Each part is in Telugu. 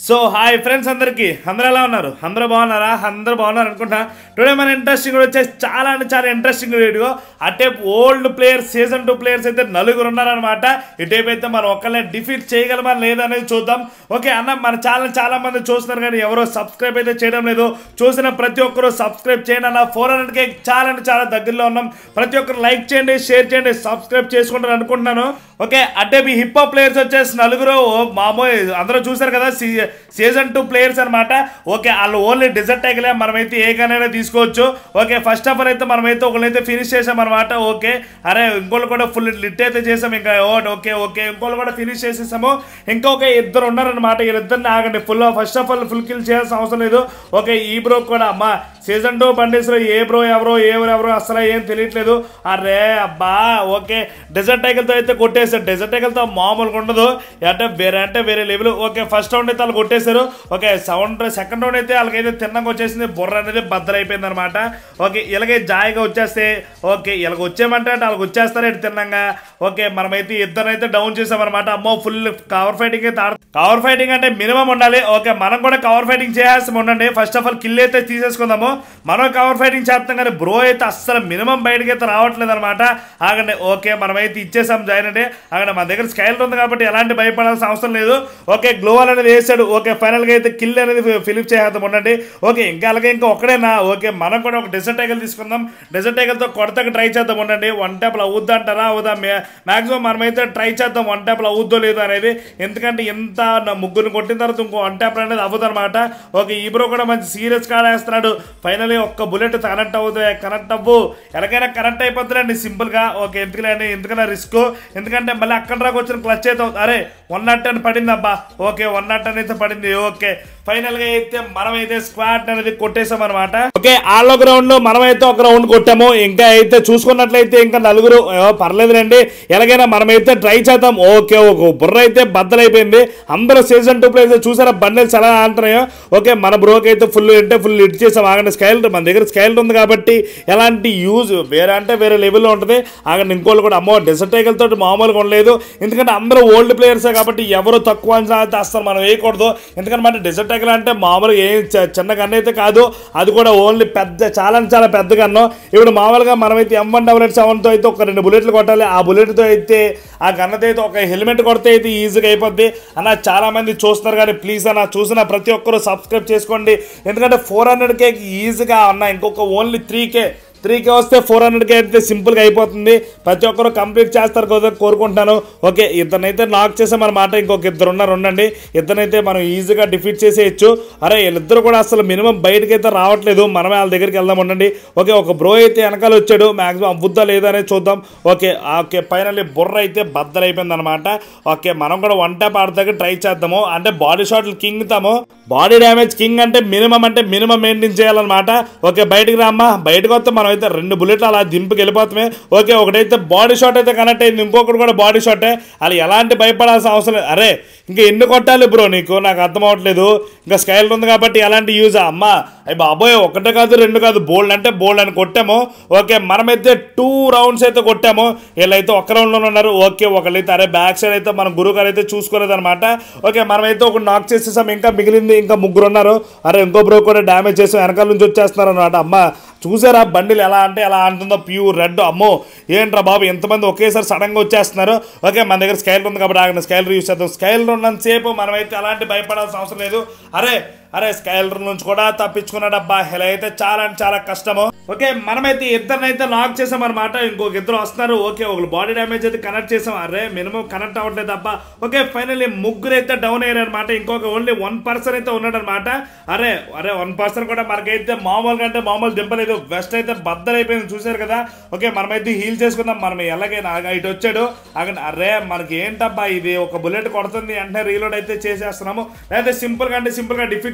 సో హాయ్ ఫ్రెండ్స్ అందరికీ అందరూ ఎలా ఉన్నారు అందరూ బాగున్నారా అందరూ బాగున్నారు అనుకుంటా టుడే మన ఇంట్రెస్టింగ్ వచ్చేసి చాలా అంటే చాలా ఇంట్రెస్టింగ్ వీడియో అటే old players season two players అయితే నలుగురు ఉన్నారనమాట ఇటేపు అయితే మనం ఒక్కళ్ళే డిఫీట్ చేయగలమా లేదనేది చూద్దాం ఓకే అన్న మన ఛానల్ చాలా మంది చూస్తున్నారు కానీ ఎవరో సబ్స్క్రైబ్ అయితే చేయడం లేదు చూసిన ప్రతి ఒక్కరూ సబ్స్క్రైబ్ చేయండి అన్న ఫోర్ హండ్రెడ్కి చాలా అంటే చాలా దగ్గరలో ఉన్నాం ప్రతి ఒక్కరు లైక్ చేయండి షేర్ చేయండి సబ్స్క్రైబ్ చేసుకుంటారు అనుకుంటున్నాను ఓకే అంటే మీ హిప్ హాప్ ప్లేయర్స్ వచ్చేసి నలుగురు మామూలు అందరూ చూసారు కదా సీ- సీజన్ టూ ప్లేయర్స్ అనమాట ఓకే వాళ్ళు ఓన్లీ డిజర్ట్ టైగలే మనమైతే ఏ కనైనా తీసుకోవచ్చు ఓకే ఫస్ట్ ఆఫ్ ఆల్ అయితే మనమైతే ఒకళ్ళైతే ఫినిష్ చేసాం అనమాట ఓకే అరే ఇంకోళ్ళు కూడా ఫుల్ లిట్ అయితే చేసాం ఇంకా ఓ ఓకే ఓకే ఇంకోళ్ళు కూడా ఫినిష్ చేసేసాము ఇంకొక ఇద్దరు ఉన్నారనమాట వీళ్ళిద్దరిని ఆగండి full first of all full kill చేయాల్సిన అవసరం లేదు ఓకే ఈ బ్రో కూడా అమ్మా సీజన్ టూ బండిస్లో ఏ బ్రో ఎవరో ఎవరు ఎవరో అసలు ఏం తెలియట్లేదు అరే అబ్బా ఓకే డెజర్ట్ టైగల్తో అయితే కొట్టేశారు డెజర్ట్ టైగల్తో మామూలుగా ఉండదు అంటే వేరే అంటే వేరే లెవెల్ ఓకే ఫస్ట్ రౌండ్ అయితే వాళ్ళు కొట్టేశారు ఓకే సౌండ్ సెకండ్ రౌండ్ అయితే వాళ్ళకైతే తిన్నాక వచ్చేసింది బుర్ర అనేది బద్దలైపోయింది అనమాట ఓకే ఇలాగే జాయిగా వచ్చేస్తే ఓకే ఇలాగ వచ్చేయమంటే అంటే వాళ్ళకి వచ్చేస్తారు ఇటు తిన్నాగా ఓకే మనమైతే ఇద్దరైతే డౌన్ చేసామన్నమాట అమ్మో ఫుల్ కవర్ ఫైటింగ్ అయితే కవర్ ఫైటింగ్ అంటే మినిమం ఉండాలి ఓకే మనం కూడా కవర్ ఫైటింగ్ చేయాల్సి ఉండండి ఫస్ట్ ఆఫ్ ఆల్ కిల్ అయితే తీసేసుకుందాము మనం కవర్ ఫైటింగ్ చేస్తాం కానీ బ్రో అయితే అస్సలు మినిమం బయటకి అయితే రావట్లేదు అనమాట ఆగండి ఓకే మనమైతే ఇచ్చేసాం జాయిన్ అండి ఆగండి మన దగ్గర స్కైల్ ఉంది కాబట్టి ఎలాంటి భయపడాల్సిన అవసరం లేదు ఓకే గ్లోవల్ అనేది వేసాడు ఓకే ఫైనల్గా అయితే కిల్ అనేది ఫిలిప్ చేద్దాం ఉండండి ఓకే ఇంకా అలాగే ఇంకా ఒక్కడేనా ఓకే మనం కూడా ఒక డెజర్ట్ టైగల్ తీసుకుందాం డెజర్ట్ టైగల్తో కొడతకు ట్రై చేద్దాం ఉండండి వన్ ట్యాప్లో అవుద్దా అంటారా అవుదా మ్యాక్సిమం మనమైతే ట్రై చేద్దాం వన్ ట్యాప్లో అవుద్దో లేదో అనేది ఎందుకంటే ఎంత నా ముగ్గురిని కొట్టిన తర్వాత ఇంకో వన్ ట్యాప్ అనేది అవ్వదు అనమాట ఓకే ఈ బ్రో కూడా మంచి సీరియస్ కాడేస్తున్నాడు ఫైనలీ ఒక్క బుల్లెట్ కనెక్ట్ అవుతుంది కనెక్ట్ అవ్వు ఎలాగైనా కనెక్ట్ అయిపోతుందండి సింపుల్గా ఓకే ఎందుకులేండి ఎందుకన్నా రిస్క్ ఎందుకంటే మళ్ళీ అక్కడ దాకా వచ్చిన క్లచ్ అయితే అవుతుంది. అరే వన్ నాట్ టెన్ పడింది అబ్బా ఓకే వన్ నాట్ టెన్ అయితే పడింది ఓకే ఫైనల్ గా అయితే మనమైతే స్క్వాడ్ అనేది కొట్టేసాం అనమాట ఓకే ఆలో గ్రౌండ్ లో మనమైతే ఒక రౌండ్ కొట్టాము ఇంకా అయితే చూసుకున్నట్లయితే ఇంకా నలుగురు ఏవో పర్లేదులేండి ఎలాగైనా మనమైతే ట్రై చేద్దాం ఓకే ఒక బుర్ర అయితే బద్దలైపోయింది అందరూ సీజన్ టూ ప్లేస్ చూసారా బండిల్స్ ఎలా ఆడుతున్నాయో ఓకే మన బ్రోకి అయితే ఫుల్ అంటే ఫుల్ ఇట్ చేసాం ఆగండి స్కైల్ మన దగ్గర స్కైల్ ఉంది కాబట్టి ఎలాంటి యూజ్ వేరే అంటే వేరే లెవెల్లో ఉంటుంది ఆగండి ఇంకోళ్ళు కూడా అమ్మో డెసర్ట్ టైగల్ తోటి మామూలుగా ఉండలేదు ఎందుకంటే అందరూ ఓల్డ్ ప్లేయర్సే కాబట్టి ఎవరు తక్కువ అంచనా అయితే అసలు మనం వేయకూడదు ఎందుకంటే మన డెసర్ట్ టైగల్ అంటే మామూలుగా ఏం చ- చిన్న గన్ అయితే కాదు అది కూడా ఓన్లీ పెద్ద చాలా అంటే చాలా పెద్ద గన్ను ఇప్పుడు మామూలుగా మనమైతే ఎం వన్ డబల్ ఎయిట్ సెవెన్తో అయితే ఒక రెండు బుల్లెట్లు కొట్టాలి ఆ బుల్లెట్తో అయితే ఆ గన్నతో అయితే ఒక హెల్మెట్ కొడితే అయితే ఈజీగా అయిపోద్ది అన్న చాలా మంది చూస్తున్నారు కానీ ప్లీజ్ అన్న చూసిన ప్రతి ఒక్కరు సబ్స్క్రైబ్ చేసుకోండి ఎందుకంటే ఫోర్ హండ్రెడ్కే ఈజీగా అన్న ఇంకొక ఓన్లీ త్రీకే త్రీకే వస్తే ఫోర్ హండ్రెడ్కి అయితే సింపుల్గా అయిపోతుంది ప్రతి ఒక్కరు కంప్లీట్ చేస్తారు కదా కోరుకుంటాను ఓకే ఇద్దరినైతే నాక్ చేసామన్నమాట ఇంకొక ఇద్దరు ఉన్నారు ఉండండి ఇద్దరినైతే మనం ఈజీగా డిఫీట్ చేసేయచ్చు అరే వీళ్ళిద్దరు కూడా అసలు మినిమం బయటకి అయితే రావట్లేదు మనమే వాళ్ళ దగ్గరికి వెళ్దాం ఉండండి ఓకే ఒక బ్రో అయితే వెనకాల వచ్చాడు మాక్సిమం అవ్వుద్దా లేదా అనేది చూద్దాం ఓకే ఓకే ఫైనల్లీ బుర్ర అయితే బద్దలైపోయింది అనమాట ఓకే మనం కూడా వన్ ట్యాప్ ఆడదాకా ట్రై చేద్దాము అంటే బాడీ షాట్లు కింగ్ తాము బాడీ డ్యామేజ్ కింగ్ అంటే మినిమం అంటే మినిమం మెయింటైన్ చేయాలన్నమాట ఓకే బయటికి రామ్మా బయటకు వస్తే మనం అయితే రెండు బుల్లెట్లు అలా దింపుకి వెళ్ళిపోతామే ఓకే ఒకటైతే బాడీ షాట్ అయితే కనెక్ట్ అయింది ఇంకొకటి కూడా బాడీ షాటే అలా ఎలాంటి భయపడాల్సిన అవసరం లేదు అరే ఇంకా ఎన్ని కొట్టాలి బ్రో నీకు నాకు అర్థం అవ్వట్లేదు ఇంకా స్కైల్ ఉంది కాబట్టి ఎలాంటి యూజ్ అమ్మా అయ్యి బాబోయ్ ఒకటే కాదు రెండు కాదు బోల్డ్ అంటే బోల్డ్ అని కొట్టాము ఓకే మనమైతే టూ రౌండ్స్ అయితే కొట్టాము వీళ్ళైతే ఒక్క రౌండ్లోనే ఉన్నారు ఓకే ఒకళ్ళైతే అరే బ్యాక్ సైడ్ అయితే మన గురువు గారు అయితే చూసుకోలేదు అనమాట ఓకే మనమైతే ఒక నాక్ చేసేసాం ఇంకా మిగిలింది ఇంకా ముగ్గురు ఉన్నారు అరే ఇంకో బ్రో కూడా డ్యామేజ్ చేసాం వెనకాల నుంచి వచ్చేస్తున్నారు అనమాట అమ్మ చూసారా బండిలు ఎలా అంటే ఎలా అంటుందో ప్యూర్ రెడ్ అమ్మో ఏంట్రా బాబు ఎంతమంది ఒకేసారి సడన్గా వచ్చేస్తున్నారు ఓకే మన దగ్గర స్కైల్ ఉంది కాబట్టి ఆగిన స్కైల్ యూస్ చేద్దాం స్కైల్ ఉన్నంతసేపు మనమైతే అలాంటి భయపడాల్సిన అవసరం లేదు అరే అరే స్కైలర్ నుంచి కూడా తప్పించుకున్నాడు అబ్బా ఇలా అయితే చాలా అంటే చాలా కష్టము ఓకే మనమైతే ఇద్దరినైతే లాక్ చేసాం అనమాట ఇంకొక ఇద్దరు వస్తున్నారు ఓకే ఒకరు బాడీ డ్యామేజ్ అయితే కనెక్ట్ చేసాం అరే మినిమం కనెక్ట్ అవ్వట్లేదు అబ్బా ఓకే ఫైనల్లీ ముగ్గురు అయితే డౌన్ అయ్యారు అనమాట ఇంకొక ఓన్లీ వన్ పర్సన్ అయితే ఉన్నాడు అనమాట అరే అరే వన్ పర్సన్ కూడా మనకైతే మామూలుగా అంటే మామూలు దింపలేదు వెస్ట్ అయితే బద్దలైపోయింది చూసారు కదా ఓకే మనమైతే హీల్ చేసుకుందాం మనం ఎలాగైనా ఆగ- ఇటు వచ్చాడు అక్కడ అరే మనకి ఏంటబ్బా ఇది ఒక బుల్లెట్ కొడుతుంది వెంటనే రీలోడ్ అయితే చేసేస్తున్నాము లేకపోతే సింపుల్ గా అంటే సింపుల్ గా డిఫీట్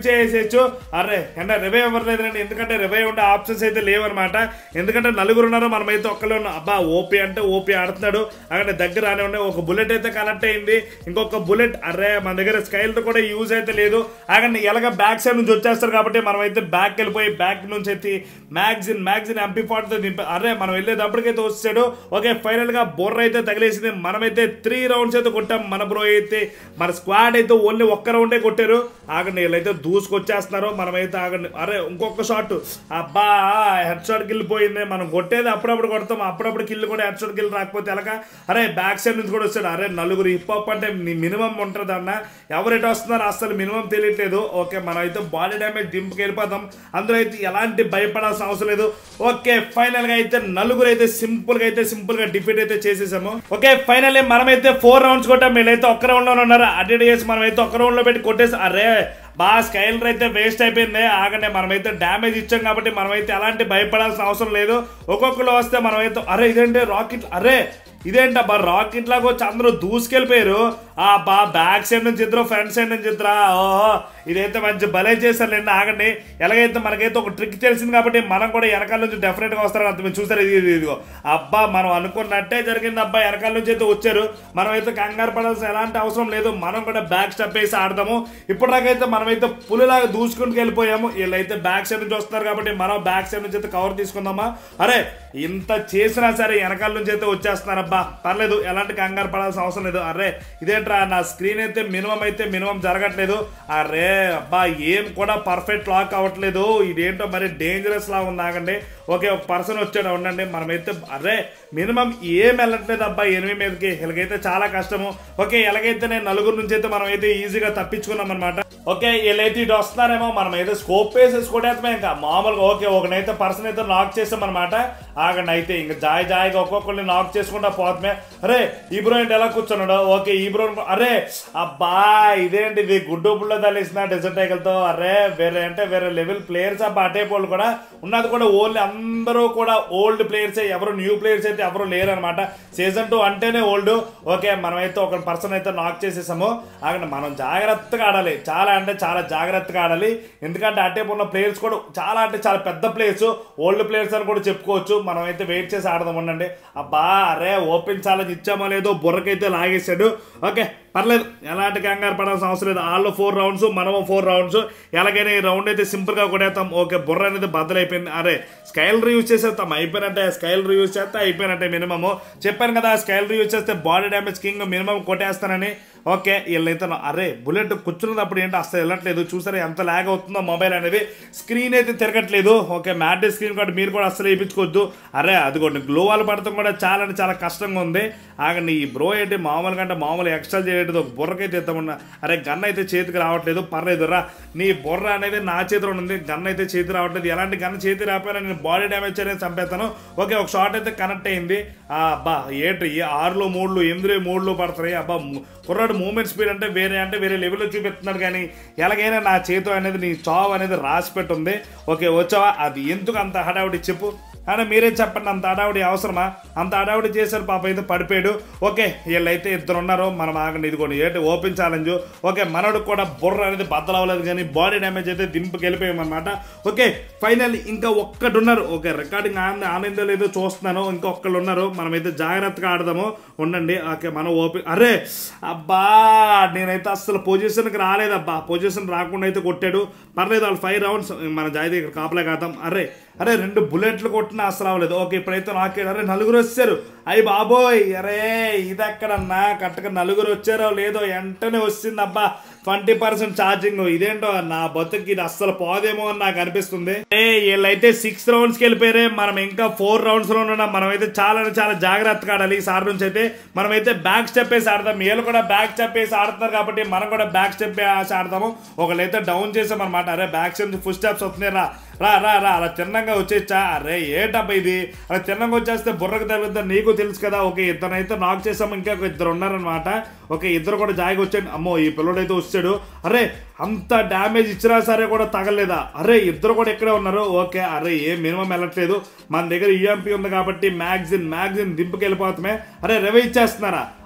చేసేయచ్చు అరే అంటే రివే ఇవ్వలేదండి ఎందుకంటే రివే ఉండే ఆప్షన్స్ అయితే లేవన్నమాట ఎందుకంటే నలుగురు ఉన్నారు మనమైతే ఒక్కళ్ళు ఉన్నాం అబ్బా ఓపీ అంటే ఓపీ ఆడుతున్నాడు అక్కడ దగ్గర రానే ఉండే ఒక బుల్లెట్ అయితే కనెక్ట్ అయింది ఇంకొక బుల్లెట్ అరే మన దగ్గర స్కైల్ కూడా యూజ్ అయితే లేదు అక్కడ ఎలాగ బ్యాక్ సైడ్ నుంచి వచ్చేస్తారు కాబట్టి మనం అయితే బ్యాక్ వెళ్ళిపోయి బ్యాక్ నుంచి అయితే మ్యాగ్జిన్ మ్యాగ్జిన్ ఎంపీ పాటుతో దింపి అరే మనం వెళ్ళేటప్పటికైతే వచ్చాడు ఓకే ఫైనల్ గా బొర్ర అయితే తగిలేసింది మనమైతే త్రీ రౌండ్స్ అయితే కొట్టాం మన బ్రో అయితే మన స్క్వాడ్ అయితే ఓన్లీ ఒక్క రౌండే కొట్టారు ఆగండి వీళ్ళైతే దూసుకొచ్చేస్తున్నారు మనమైతే ఆగండి అరే ఇంకొక షాట్ అబ్బా హెడ్ షాట్ కిల్ పోయింది మనం కొట్టేది అప్పుడప్పుడు కొడతాం అప్పుడప్పుడు కిల్ కూడా హెడ్ షాట్ కిల్ రాకపోతే ఎలాగా అరే బ్యాక్ సైడ్ నుంచి కూడా వచ్చాడు అరే నలుగురు హిప్ హాప్ అంటే మినిమం ఉంటుంది అన్న ఎవరు ఎటు వస్తున్నారు అసలు మినిమం తెలియట్లేదు ఓకే మనం అయితే బాడీ డ్యామేజ్ దింపుకి వెళ్ళిపోతాం అందులో అయితే ఎలాంటి భయపడాల్సిన అవసరం లేదు ఓకే ఫైనల్ గా అయితే నలుగురు అయితే సింపుల్ గా అయితే సింపుల్ గా డిఫీట్ అయితే చేసేసాము ఓకే ఫైనల్లీ మనమైతే ఫోర్ రౌండ్స్ కొట్టాం వీళ్ళైతే ఒక్క రౌండ్ లో ఉన్నారు అటు చేసి మనమైతే ఒక్క రౌండ్ లో పెట్టి కొట్టేసి అరే బా స్కైలర్ అయితే వేస్ట్ అయిపోయింది ఆగండి మనమైతే డ్యామేజ్ ఇచ్చాం కాబట్టి మనమైతే ఎలాంటి భయపడాల్సిన అవసరం లేదు ఒక్కొక్కరు వస్తే మనమైతే అరే ఇదేంటి రాకెట్ అరే ఇదేంటబ్బా రాకెట్ లాగా వచ్చి అందరూ దూసుకెళ్ళిపోయారు ఆ బా బ్యాక్ సైడ్ నుంచి ఇద్దరు ఫ్రంట్ సైడ్ నుంచి ఇద్దరా ఓహో ఇదైతే మంచి భలే చేశారులేండి ఆగండి ఎలాగైతే మనకైతే ఒక ట్రిక్ తెలిసింది కాబట్టి మనం కూడా వెనకాల నుంచి డెఫినెట్ గా వస్తారని అర్థం చూసారు ఇది ఇది ఇదిగో అబ్బా మనం అనుకున్నట్టే జరిగింది అబ్బా వెనకాల నుంచి అయితే వచ్చారు మనం అయితే కంగారు పడాల్సిన ఎలాంటి అవసరం లేదు మనం కూడా బ్యాక్ స్టెప్ వేసి ఆడదాము ఇప్పుడు దాకైతే మనమైతే పులిలాగా దూసుకుంటూ వెళ్ళిపోయాము వీళ్ళైతే బ్యాక్ సైడ్ నుంచి వస్తున్నారు కాబట్టి మనం బ్యాక్ సైడ్ నుంచి అయితే కవర్ తీసుకుందామా అరే ఇంత చేసినా సరే వెనకాల నుంచి అయితే వచ్చేస్తున్నారు అబ్బా పర్లేదు ఎలాంటి కంగారు పడాల్సిన అవసరం లేదు అరే ఇదేంట్రా నా స్క్రీన్ అయితే మినిమం అయితే మినిమం జరగట్లేదు అరే అబ్బా ఏం కూడా పర్ఫెక్ట్ లాక్ అవ్వట్లేదు ఇదేంటో మరి డేంజరస్ లా ఉంది ఆగండి ఓకే ఒక పర్సన్ వచ్చాడు ఉండండి మనమైతే అరే మినిమం ఏం వెళ్ళట్లేదు అబ్బా ఎనిమిది మీదకి ఇలాగైతే చాలా కష్టము ఓకే ఎలాగైతే నేను నలుగురు నుంచి అయితే మనం అయితే ఈజీగా తప్పించుకున్నాం అనమాట ఓకే వీళ్ళైతే ఇటు వస్తున్నారేమో మనం అయితే స్కోప్ వేసేసి కొట్టేస్తామే ఇంకా మామూలుగా ఓకే ఒకనైతే పర్సన్ అయితే నాక్ చేస్తాం అనమాట ఆగండి అయితే ఇంకా జాయ్ జాయిగా ఒక్కొక్కరిని నాక్ చేసుకుంటా పోతమే అరే ఈ బ్రో ఏంటి ఎలా కూర్చున్నాడు ఓకే ఈ బ్రో అరే అబ్బా ఇదేంటి ఇది గుడ్డు పుల్ల తలేసిన డెజర్ట్ ఐకల్తో అరే వేరే అంటే వేరే లెవెల్ ప్లేయర్స్ అబ్బా అటే వాళ్ళు కూడా ఉన్నది కూడా ఓన్లీ అందరూ కూడా ఓల్డ్ ప్లేయర్స్ ఎవరు న్యూ ప్లేయర్స్ అయితే ఎవరు లేరు అనమాట సీజన్ టూ అంటేనే ఓల్డ్ ఓకే మనమైతే ఒక పర్సన్ అయితే నాక్ చేసేసాము ఆగండి మనం జాగ్రత్తగా ఆడాలి చాలా అంటే చాలా జాగ్రత్తగా ఆడాలి ఎందుకంటే అటే ఉన్న ప్లేయర్స్ కూడా చాలా అంటే చాలా పెద్ద ప్లేయర్స్ ఓల్డ్ ప్లేయర్స్ అని కూడా చెప్పుకోవచ్చు మనం అయితే వెయిట్ చేసి ఆడదాం ఉండండి అబ్బా అరే ఓపెన్ ఛాలెంజ్ ఇచ్చామో లేదో బుర్రకైతే లాగేశాడు ఓకే పర్లేదు ఎలాంటి కంగారు పడాల్సిన అవసరం లేదు వాళ్ళు ఫోర్ రౌండ్స్ మనము ఫోర్ రౌండ్స్ ఎలాగైనా ఈ రౌండ్ అయితే సింపుల్ గా కొడేస్తాం ఓకే బుర్ర అనేది బద్దలైపోయింది అరే స్కైల్ యూజ్ చేసేస్తాం అయిపోయినట్టే స్కైల్ యూజ్ చేస్తే అయిపోయినట్టే మినిమము చెప్పాను కదా స్కైల్ యూజ్ చేస్తే బాడీ డ్యామేజ్ కింగ్ మినిమం కొట్టేస్తానని ఓకే వీళ్ళైతే నా- అరే బుల్లెట్ కూర్చున్నప్పుడు ఏంటి అసలు వెళ్ళట్లేదు చూసారా ఎంత లాగ్ అవుతుందో మొబైల్ అనేది స్క్రీన్ అయితే తిరగట్లేదు ఓకే మ్యాట్ స్క్రీన్ కూడా మీరు కూడా అసలు వేయించుకోవద్దు అరే అదిగోండి గ్లోవాల్ పడటం కూడా చాలా అంటే చాలా కష్టంగా ఉంది ఆగండి ఈ బ్రో ఏంటి మామూలుగా అంటే మామూలు ఎక్స్ట్రా చేయలేదు ఒక బుర్రకైతే ఎత్తమన్నా అరే గన్ అయితే చేతికి రావట్లేదు పర్లేదు రా నీ బుర్ర అనేది నా చేతిలో ఉంది గన్ అయితే చేతి రావట్లేదు ఎలాంటి గన్ చేతి రాకపోయినా నేను బాడీ డ్యామేజ్ అనేది చంపేస్తాను ఓకే ఒక షాట్ అయితే కనెక్ట్ అయింది ఆ, అబ్బా ఏంటి ఈ ఆరులో మూడులు ఎనిమిది మూడులు పడతాయి అబ్బా ము- కుర్రాడు మూమెంట్ స్పీడ్ అంటే వేరే అంటే వేరే లెవెల్లో చూపిస్తున్నాడు కానీ ఎలాగైనా నా చేతో అనేది నీ చావు అనేది రాసి పెట్టుంది ఓకే వచ్చావా అది ఎందుకు అంత హడావుడి చెప్పు కానీ మీరే చెప్పండి అంత హడావుడి అవసరమా అంత హడావుడి చేశారు పాప అయితే పడిపోయాడు ఓకే వీళ్ళైతే ఇద్దరు ఉన్నారు మనం ఆగండి ఇదిగోండి ఏంటి ఓపెన్ ఛాలెంజ్ ఓకే మనోడు కూడా బుర్ర అనేది బద్దలవ్వలేదు కానీ బాడీ డ్యామేజ్ అయితే దింపుకి వెళ్ళిపోయామన్నమాట ఓకే ఫైనల్ ఇంకా ఒక్కటి ఉన్నారు ఓకే రికార్డింగ్ ఆన్ ఆనందో లేదో చూస్తున్నాను ఇంకా ఒక్కళ్ళు ఉన్నారు మనమైతే జాగ్రత్తగా ఆడదాము ఉండండి ఓకే మనం ఓపెన్ అరే అబ్బా నేనైతే అసలు పొజిషన్కి రాలేదబ్బా పొజిషన్ రాకుండా అయితే కొట్టాడు పర్లేదు వాళ్ళు ఫైవ్ రౌండ్స్ మన జాయి దగ్గర కాపలే కాదాం అరే అరే రెండు బుల్లెట్లు కొట్టినా అసలు అవ్వలేదు ఓకే ఇప్పుడైతే నాకేడు అరే నలుగురు వచ్చారు అయ్యి బాబోయ్ అరే ఇది ఎక్కడన్నా కరెక్ట్గా నలుగురు వచ్చారో లేదో వెంటనే వచ్చింది అబ్బా ట్వంటీ పర్సెంట్ ఛార్జింగ్ ఇదేంటో నా బతుకి ఇది అస్సలు పోదేమో అని నాకు అనిపిస్తుంది ఏ వీళ్ళైతే సిక్స్ రౌండ్స్కి వెళ్ళిపోయారే మనం ఇంకా ఫోర్ రౌండ్స్ లో ఉన్నాం మనమైతే చాలా అంటే చాలా జాగ్రత్తగా ఆడాలి ఈసారి నుంచి అయితే మనమైతే బ్యాక్ స్టెప్ వేసి ఆడదాం వీళ్ళు కూడా బ్యాక్ స్టెప్ వేసి ఆడుతున్నారు కాబట్టి మనం కూడా బ్యాక్ స్టెప్ వేసి ఆడదాము ఒకళ్ళైతే డౌన్ చేసాం అనమాట అరే బ్యాక్ స్టెప్ ఫుల్ స్టెప్స్ వస్తున్నాయి రా రా రా రా అలా తిన్నంగా వచ్చేచ్చా అరే ఏటబ్బా ఇది అలా తిన్నంగా వచ్చేస్తే బుర్రకు తగులుతా నీకు తెలుసు కదా ఓకే ఇద్దరైతే నాక్ చేసాము ఇంకా ఒక ఇద్దరు ఉన్నారనమాట ఓకే ఇద్దరు కూడా జాయిగా వచ్చాడు అమ్మో ఈ పిల్లడైతే వచ్చాడు అరే అంత డ్యామేజ్ ఇచ్చినా సరే కూడా తగలేదా అరే ఇద్దరు కూడా ఇక్కడే ఉన్నారు ఓకే అరే ఏం మినిమం వెళ్ళట్లేదు మన దగ్గర ఈఎంపీ ఉంది కాబట్టి మ్యాగ్జిన్ మ్యాగ్జిన్ దింపుకి వెళ్ళిపోతామే అరే రవి ఇచ్చేస్తున్నారా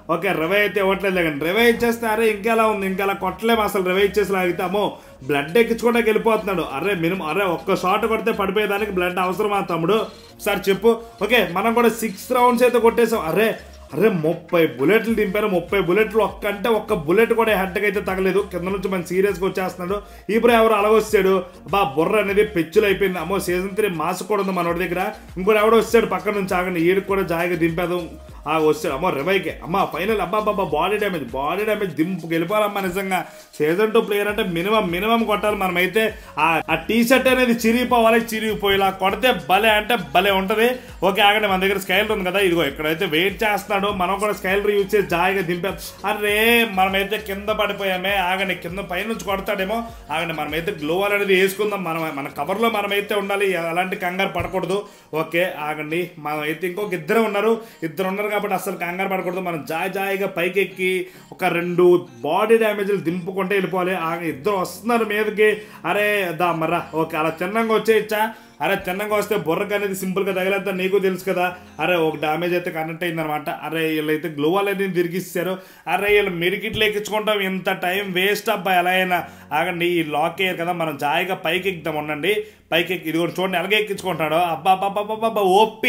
ఓకే రవే అయితే ఇవ్వట్లేదు కానీ రవే ఇచ్చేస్తే అరే ఇంకెలా ఉంది ఇంకెలా కొట్టలేము అసలు రవే ఇచ్చేసి లాగితే అమ్మో బ్లడ్ ఎక్కించుకోవడానికి వెళ్ళిపోతున్నాడు అరే మినిమం అరే ఒక్క షాట్ కొడితే పడిపోయేదానికి బ్లడ్ అవసరమా తమ్ముడు సార్ చెప్పు ఓకే మనం కూడా సిక్స్ రౌండ్స్ అయితే కొట్టేసాం అరే అరే ముప్పై బుల్లెట్లు దింపారు ముప్పై బుల్లెట్లు ఒక్క అంటే ఒక్క బుల్లెట్ కూడా హెడ్కి అయితే తగలేదు కింద నుంచి మన సీరియస్గా వచ్చేస్తున్నాడు ఇప్పుడు ఎవరు అలగొచ్చాడు బా బుర్ర అనేది పెచ్చులు అయిపోయింది అమ్మో సీజన్ త్రీ మాస్ కూడా ఉంది మనోడి దగ్గర ఇంకోటి ఎవడో వచ్చాడు పక్క నుంచి ఆగండి ఈడికి కూడా జాయిగా దింపేదాం ఆ వచ్చాడు అమ్మో రివైకే అమ్మ ఫైనల్ అబ్బా అబ్బా బాడీ డ్యామేజ్ బాడీ డ్యామేజ్ దింపు గెలిపాలమ్మా నిజంగా సీజన్ టూ ప్లేయర్ అంటే మినిమం మినిమం కొట్టాలి మనమైతే ఆ ఆ టీ షర్ట్ అనేది చిరిగిపోవాలి చిరిగిపోయేలా కొడితే భలే అంటే భలే ఉంటది ఓకే ఆగండి మన దగ్గర స్కైలర్ ఉంది కదా ఇదిగో ఇక్కడైతే వెయిట్ చేస్తున్నాడు మనం కూడా స్కైలర్ యూజ్ చేసి జాయిగా దింపాం అరే మనమైతే కింద పడిపోయామే ఆగండి కింద పైనుంచి కొడతాడేమో ఆగండి మనమైతే గ్లోవల్ అనేది వేసుకుందాం మనం మన కవర్లో మనమైతే ఉండాలి అలాంటి కంగారు పడకూడదు ఓకే ఆగండి మనం అయితే ఇంకొక ఇద్దరు ఉన్నారు ఇద్దరు ఉన్నారు కాబట్టి అసలు కంగారు పడకూడదు మనం జాయ్ జాయిగా పైకి ఎక్కి ఒక రెండు బాడీ డ్యామేజ్లు దింపుకుంటే వెళ్ళిపోవాలి ఆ ఇద్దరు వస్తున్నారు మీదకి అరే దా మర్రా ఓకే అలా చిన్నంగా వచ్చేయచ్చా అరే తిన్నగా వస్తే బుర్రకు అనేది సింపుల్గా తగిలేద్దా నీకు తెలుసు కదా అరే ఒక డామేజ్ అయితే కనెక్ట్ అయిందనమాట అరే వీళ్ళైతే గ్లోవాల్ అనేది తిరిగిస్తారు అరే వీళ్ళు మెడికిట్లు ఎక్కించుకుంటాం ఇంత టైం వేస్ట్ అబ్బా ఎలా అయినా ఆగండి ఈ లాక్ అయ్యారు కదా మనం జాయిగా పైకి ఎక్కుదాం ఉండండి పైకి ఎక్కి ఇది కూడా చూడండి ఎలాగే ఎక్కించుకుంటాడు అబ్బా అబ్బా అబ్బా అబ్బా ఓపి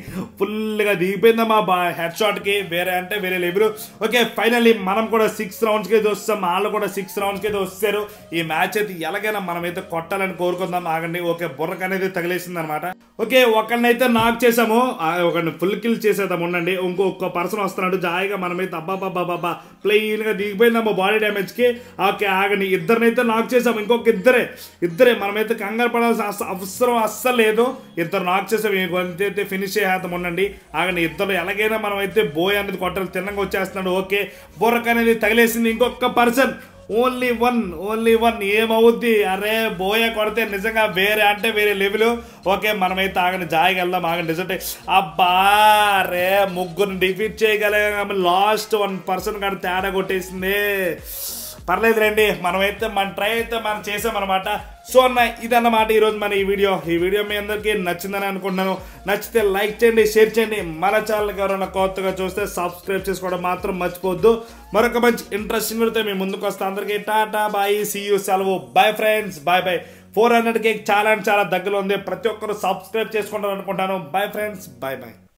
ఫుల్గా దిగిపోయిందమ్మా బా హెడ్ షాట్కి వేరే అంటే వేరే లెవెల్ ఓకే ఫైనల్లీ మనం కూడా సిక్స్ రౌండ్స్కి అయితే వస్తాం వాళ్ళు కూడా సిక్స్ రౌండ్స్కి అయితే వస్తారు ఈ మ్యాచ్ అయితే ఎలాగైనా మనం అయితే కొట్టాలని కోరుకుందాం ఆగండి ఓకే బుర్రకు అనేది తగిలేసింది అనమాట ఓకే ఒకరినైతే నాక్ చేసాము ఆ, ఒకరిని ఫుల్ కిల్ చేసేద్దాం ఉండండి ఇంకొక పర్సన్ వస్తున్నాడు జాయిగా మనమైతే అబ్బా అబ్బా అబ్బా ప్లెయిన్ గా దిగిపోయిందమ్మా బాడీ డ్యామేజ్ కి ఓకే ఆగండి ఇద్దరినైతే నాక్ చేసాము ఇంకొక ఇద్దరే ఇద్దరే మనమైతే కంగారు పడాల్సిన అస- అవసరం అస్సలు లేదు ఇద్దరు నాక్ చేసాం అయితే ఫినిష్ చేద్దాం ఉండండి ఆగండి ఇద్దరు ఎలాగైనా మనం అయితే బోయ్ అనేది కొట్టాలి తిన్నగా వచ్చేస్తున్నాడు ఓకే బుర్రకు అనేది తగిలేసింది ఇంకొక person only one only one ఏమవుద్ది అరే బోయ కొడితే నిజంగా వేరే అంటే వేరే లెవెల్ ఓకే మనమైతే ఆగని జాయికి వెళ్దాం ఆగండి నిజంటే అబ్బా రే ముగ్గురిని డిఫీట్ చేయగలిగాం లాస్ట్ వన్ పర్సన్ కానీ తేడా కొట్టేసింది పర్లేదు రండి మనమైతే మన ట్రై అయితే మనం చేసామన్నమాట సో అన్న ఇదన్నమాట ఈరోజు మన ఈ వీడియో ఈ వీడియో మీ అందరికీ నచ్చిందని అనుకుంటున్నాను నచ్చితే లైక్ చేయండి షేర్ చేయండి మన ఛానల్కి ఎవరైనా కొత్తగా చూస్తే సబ్స్క్రైబ్ చేసుకోవడం మాత్రం మర్చిపోవద్దు మరొక మంచి ఇంట్రెస్టింగ్ అయితే మీ ముందుకు వస్తే అందరికీ టాటా బాయ్ సీ యూ సెలవు bye friends bye bye four హండ్రెడ్కి చాలా అంటే చాలా దగ్గర ఉంది ప్రతి ఒక్కరు సబ్స్క్రైబ్ చేసుకుంటారు అనుకుంటాను బాయ్ ఫ్రెండ్స్ బాయ్ బాయ్